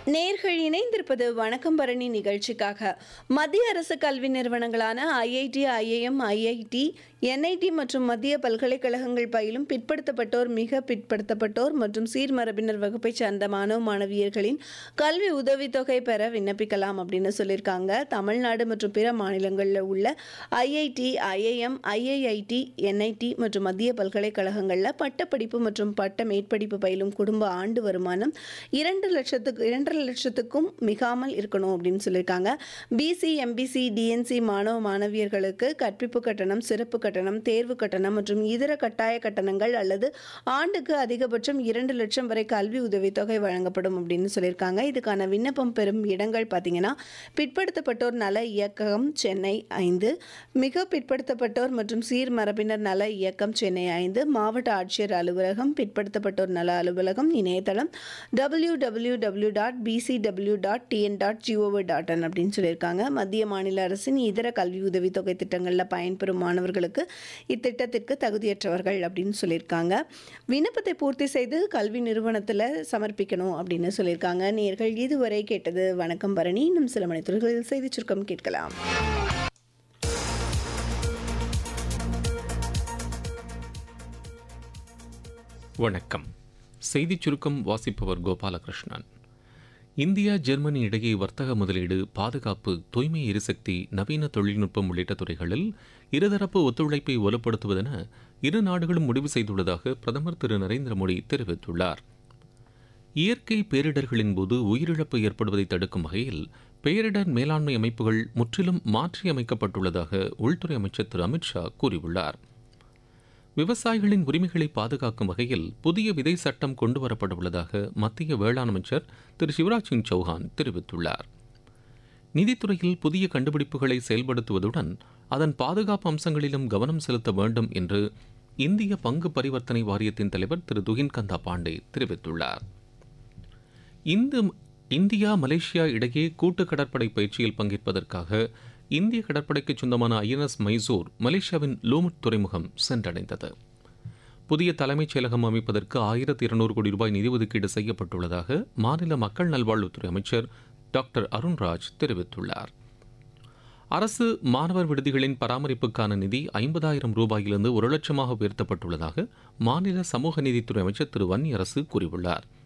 நேர்கள் இணைந்திருப்பது வணக்கம் பரணி நிகழ்ச்சிக்காக மத்திய அரசு கல்வி நிறுவனங்களான ஐஐடி ஐஐஎம் ஐஐடி என்ஐடி மற்றும் மத்திய பல்கலைக்கழகங்கள் பயிலும் பிற்படுத்தப்பட்டோர் மிக பிற்படுத்தப்பட்டோர் மற்றும் சீர்மரபினர் வகுப்பைச் சார்ந்த மாணவ மாணவியர்களின் கல்வி உதவித்தொகை பெற விண்ணப்பிக்கலாம் அப்படின்னு சொல்லியிருக்காங்க தமிழ்நாடு மற்றும் பிற மாநிலங்களில் உள்ள ஐஐடி ஐஐஎம் ஐஐஐடி என்ஐடி மற்றும் மத்திய பல்கலைக்கழகங்களில் பட்டப்படிப்பு மற்றும் பட்ட மேற்படிப்பு பயிலும் குடும்ப ஆண்டு வருமானம் இரண்டு லட்சத்துக்கு இரண்டரை லட்சத்துக்கும் மிகாமல் இருக்கணும் அப்படின்னு சொல்லியிருக்காங்க பிசி எம்பிசி டிஎன்சி மாணவ மாணவியர்களுக்கு கற்பிப்பு கட்டணம் சிறப்பு கட்டணம் தேர்வு கட்டணம் மற்றும் இதர கட்டாய கட்டணங்கள் அல்லது ஆண்டுக்கு அதிகபட்சம் இரண்டு லட்சம் வரை கல்வி உதவித்தொகை வழங்கப்படும் அப்படின்னு சொல்லியிருக்காங்க இதுக்கான விண்ணப்பம் பெறும் இடங்கள் பார்த்தீங்கன்னா பிற்படுத்தப்பட்டோர் நல இயக்கம் சென்னை ஐந்து மிக பிற்படுத்தப்பட்டோர் மற்றும் சீர்மரபினர் நல இயக்கம் சென்னை ஐந்து மாவட்ட ஆட்சியர் அலுவலகம் பிற்படுத்தப்பட்டோர் நல அலுவலகம் இணையதளம் W W W dot BCW dot TN dot GOV dot in அப்படின்னு சொல்லியிருக்காங்க மத்திய மாநில அரசின் இதர கல்வி உதவித்தொகை திட்டங்களில் பயன்பெறும் மாணவர்களுக்கு இத்திட்டத்திற்கு தகுதியற்றவர்கள் அப்படின்னு சொல்லியிருக்காங்க விண்ணப்பத்தை பூர்த்தி செய்து கல்வி நிறுவனத்தில் சமர்ப்பிக்கணும் அப்படின்னு சொல்லியிருக்காங்க நேர்கள் இதுவரை கேட்டது வணக்கம் பரணி இன்னும் சில மணித்துறைகளில் செய்தி சுருக்கம் கேட்கலாம் வணக்கம் செய்திச் சுருக்கம் வாசிப்பவர் கோபாலகிருஷ்ணன் இந்தியா ஜெர்மனி இடையே வர்த்தக முதலீடு பாதுகாப்பு தூய்மை எரிசக்தி நவீன தொழில்நுட்பம் உள்ளிட்ட துறைகளில் இருதரப்பு ஒத்துழைப்பை வலுப்படுத்துவதென இரு நாடுகளும் முடிவு செய்துள்ளதாக பிரதமர் திரு நரேந்திர மோடி தெரிவித்துள்ளார் இயற்கை பேரிடர்களின் போது உயிரிழப்பு ஏற்படுவதை தடுக்கும் வகையில் பேரிடர் மேலாண்மை அமைப்புகள் முற்றிலும் மாற்றியமைக்கப்பட்டுள்ளதாக உள்துறை அமைச்சர் திரு அமித்ஷா கூறியுள்ளார் விவசாயிகளின் உரிமைகளை பாதுகாக்கும் வகையில் புதிய விதை சட்டம் கொண்டுவரப்பட உள்ளதாக மத்திய வேளாண் அமைச்சர் திரு சிவராஜ் சிங் சௌஹான் தெரிவித்துள்ளார் நிதித்துறையில் புதிய கண்டுபிடிப்புகளை செயல்படுத்துவதுடன் அதன் பாதுகாப்பு அம்சங்களிலும் கவனம் செலுத்த வேண்டும் என்று இந்திய பங்கு பரிவர்த்தனை வாரியத்தின் தலைவர் திரு துகின் கந்தா பாண்டே தெரிவித்துள்ளார் இந்த இந்தியா மலேசியா இடையே கூட்டு கடற்படை பயிற்சியில் பங்கேற்பதற்காக இந்திய கடற்படைக்கு சொந்தமான ஐஎன்எஸ் மைசூர் மலேசியாவின் லூமுட் துறைமுகம் சென்றடைந்தது புதிய தலைமைச் செயலகம் அமைப்பதற்கு ஆயிரத்தி இருநூறு கோடி ரூபாய் நிதி ஒதுக்கீடு செய்யப்பட்டுள்ளதாக மாநில மக்கள் நல்வாழ்வுத்துறை அமைச்சர் டாக்டர் அருண்ராஜ் தெரிவித்துள்ளார் அரசு மாணவர் விடுதிகளின் பராமரிப்புக்கான நிதி ஐம்பதாயிரம் ரூபாயிலிருந்து ஒரு லட்சமாக உயர்த்தப்பட்டுள்ளதாக மாநில சமூக நீதித்துறை அமைச்சர் திரு வன்னியரசு கூறியுள்ளார்